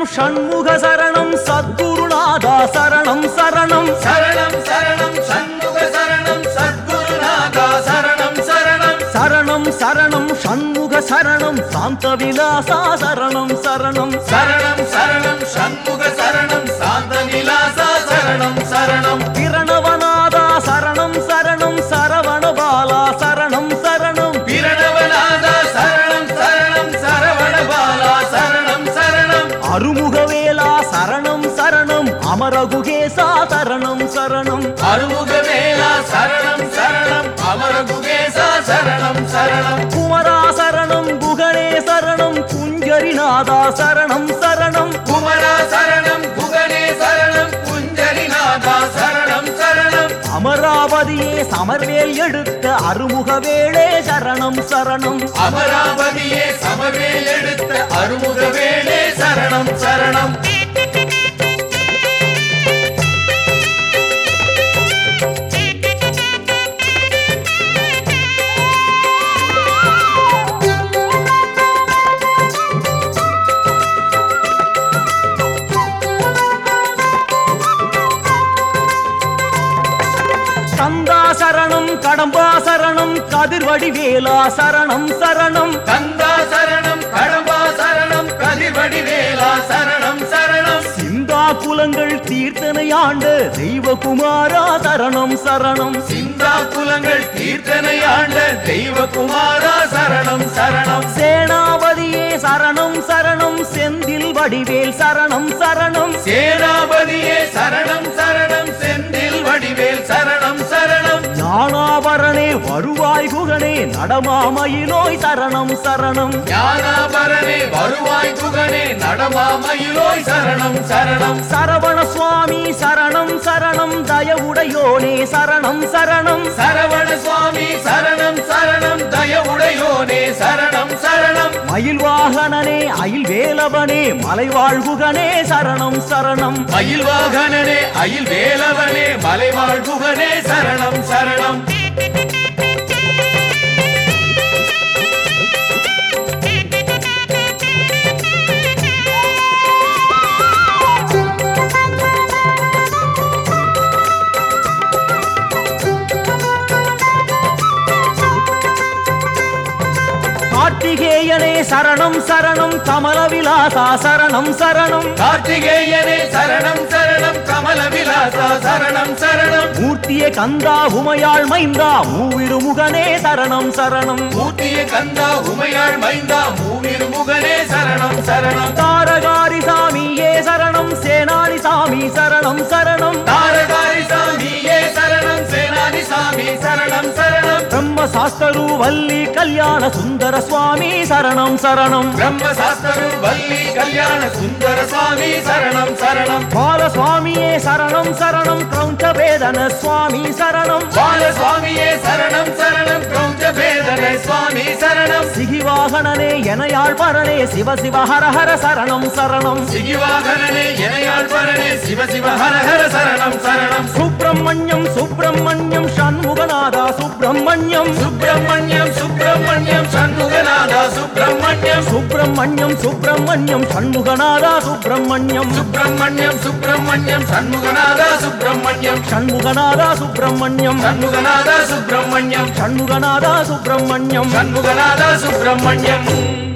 ஷண்முக சரணம் சத்குருநாதா சரணம் சரணம் சரணம் சரணம் சண்முக சரணம் சத்குருநாதா சரணம் சரணம் சரணம் சரணம் ஷண்முக சரணம் சாந்த விலாசா சரணம் சரணம் சரணம் சரணம் சண்முக சரணம் சாந்த நிலாசா சரணம் சரணம் பிரணவநாதா சரணம் சரணம் சரவணபாலா சரணம் சரணம் பிரணவநாதா சரணம் சரணம் சரவணபாலா சரணம் சரணம் அருமுகவேலா சரணம் சரணம் அமரகுகேசா சரணம் சரணம் அருமுகவேலா சரணம் சரணம் அமரகுகேசா சரணம் சரணம் குமரா சரணம் குகனே சரணம் குஞ்சரிநாதா சரணம் சரணம் குமரா சரணம் குகனே சரணம் குஞ்சரிநாதா சரணம் சரணம் அமராவதியே சமர்வேல் எடுத்த அருமுகவேளே சரணம் சரணம் அமராவதியே சமவேல் எடுத்த அருமுகவேலே சரணம் சரணம் கந்தா சரணம் கடம்பா சரணம் கதிர்வடிவேலா சரணம் சரணம் கந்தா சரணம் கடம்பா சரணம் கதிர்வடிவேலா சரணம் சரணம் சிந்தா குலங்கள் தீர்த்தனையாண்ட தெய்வகுமாரா சரணம் சரணம் சிந்தா குலங்கள் கீர்த்தனையாண்ட தெய்வகுமாரா சரணம் சரணம் சேனாபதியே சரணம் சரணம் செந்தில் வடிவேல் சரணம் சரணம் சேனாபதியே சரணம் சரணம் செந்தில் வடிவேல் சரணம் சரணம் ஞானாபரணே வருவாய் குகனே நடமாமயிலோய் சரணம் சரணம் ஞானாபரணே வருவாய் குகனே நடமாமயிலோய் சரணம் சரணம் சரவண சுவாமி சரணம் சரணம் தயவுடையோனே சரணம் சரணம் சரவண சுவாமி சரணம் சரணம் தயவுடையோனே சரணம் சரணம் மயில் வாகனனே அயில் வேலவனே மலைவாழ்குகனே சரணம் சரணம் மயில் வாகனனே அயில் வேலவனே மலைவாழ் குகனே சரணம் சரணம் கார்த்திகேயனே சரணம் சரணம் கமல விலாசா சரணம் சரணம் கார்த்திகேயனே சரணம் சரணம் கமல விலாசா சரணம் சரணம் மூர்த்தியே கந்தா உமையாள் மைந்தா மூவிருமுகனே சரணம் சரணம் மூர்த்திய கந்தா உமையாள் மைந்தா மூவிரு முகனே சரணம் சரணம் தாரகாரி சாமியே சரணம் சேனானி சாமி சரணம் சரணம் தாரகாரி சாமியே சரணம் சேனாதி சாமி சரணம் சரணம் பிரம்ம சாஸ்தரு வள்ளி கல்யாண சுந்தர சுவாமி சரணம் சரணம் பிரம்ம சாஸ்திரு வள்ளி கல்யாண சுந்தர சுவாமி சரணம் சரணம் பால சுவாமியே சரணம் சரணம் கிரௌஞ்ச வேதன சுவாமி சரணம் பால சுவாமியே சரணம் சரணம் கௌஞ்ச பேதன சுவாமி சரணம் சிகிவாகனனே எனையாள் பரணே சிவ சிவ ஹர ஹர சரணம் சரணம் சிகிவாகனனே எனையாள் பரணே சிவ சிவ ஹர ஹர சரணம் சரணம் சுப்பிரமணியம் சுப்பிரமணியம் சண்முகநாதா சுப்பிரமணியம் சுப்பிரமணியம் சுப்பிரமணியம் சண்முகநாதா சுப்பிரமணியம் சுப்பிரமணியம் சுப்பிரமணியம் சண்முகநாதா சுப்பிரமணியம் சுப்பிரமணியம் சுப்பிரமணியம் சண்முகநாதா சுப்பிரமணியம் சண்முகநாதா சுப்பிரமணியம் சண்முகநாதா சுப்பிரமணியம் சண்முகநாதா சுப்பிரமணியம் சண்முகநாதா சுப்பிரமணியம்